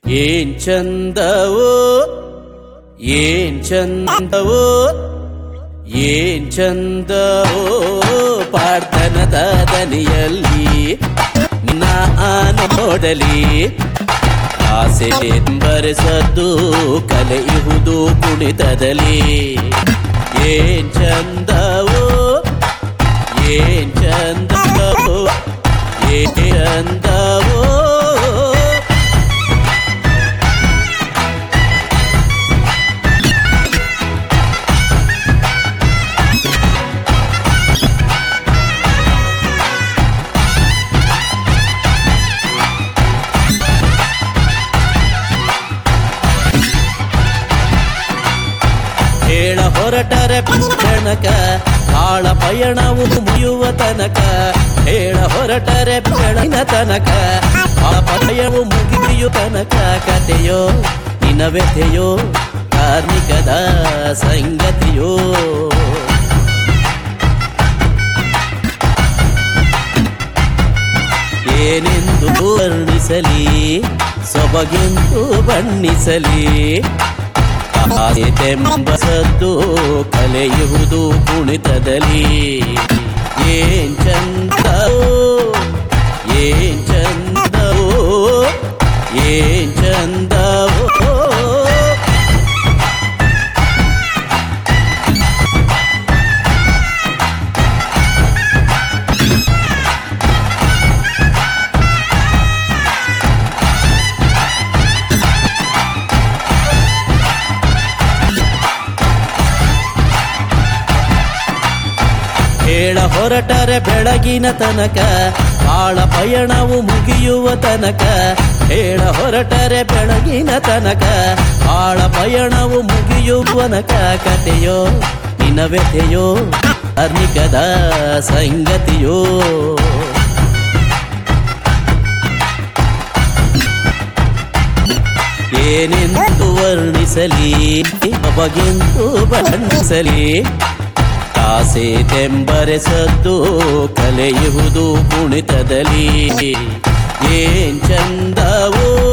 ಏನ್ ಚಂದವೋ ಏನ್ ಚಂದವೋ ಏನ್ ಚಂದವೋ ಪಾಡ್ತನದ ದನಿಯಲ್ಲಿ ನಿನ್ನ ನೋಡಲಿ ಆಸೆ ಬರೆಸದ್ದು ಕಲೆಯುವುದು ಕುಣಿತದಲ್ಲಿ ಏನ್ ಚಂದವೋ ಏನ್ ಚಂದವೋ ಏನ್ ಚಂದವೋ ಹೇಳ ಹೊರಟರೆ ಬೆಣಕ ಕಾಳ ಪಯಣವು ಮುಗಿಯುವ ತನಕ ಹೇಳ ಹೊರಟರೆ ಬೆಳಗಿನ ತನಕ ಆ ಪಯಣವು ಮುಗಿಯು ತನಕ ಕಥೆಯೋ ನಿನ ವ್ಯಥೆಯೋ ಕಾರ್ಮಿಕದ ಸಂಗತಿಯೋ ಏನೆಂದು ವರ್ಣಿಸಲಿ ಸೊಬಗೆಂದು ಬಣ್ಣಿಸಲಿ ತೆಂಬಸದ್ದು ಕಲೆಯುವುದು ಕುಣಿತದಲ್ಲಿ ಏನ್ ಚಂದವೋ ಏನ್ ಚಂದವೋ ಏನ್ ಚಂದವೋ ಹೇಳ ಹೊರಟರೆ ಬೆಳಗಿನ ತನಕ ಬಾಳ ಪಯಣವು ಮುಗಿಯುವ ತನಕ ಹೇಳ ಹೊರಟರೆ ಬೆಳಗಿನ ತನಕ ಬಾಳ ಪಯಣವು ಮುಗಿಯುವನಕ ಕಥೆಯೋ ನಿನ ವ್ಯಥೆಯೋ ಅರ್ನಿಕದ ಸಂಗತಿಯೋ ಏನೆಂದು ವರ್ಣಿಸಲಿ ಬಗೆಂದು ಬಣ್ಣಿಸಲಿ ಆಸೆ ತೆಂಬರೆಸದ್ದು ಕಲೆಯುವುದು ಕುಣಿತದಲ್ಲಿ ಏನ್ ಚಂದವೋ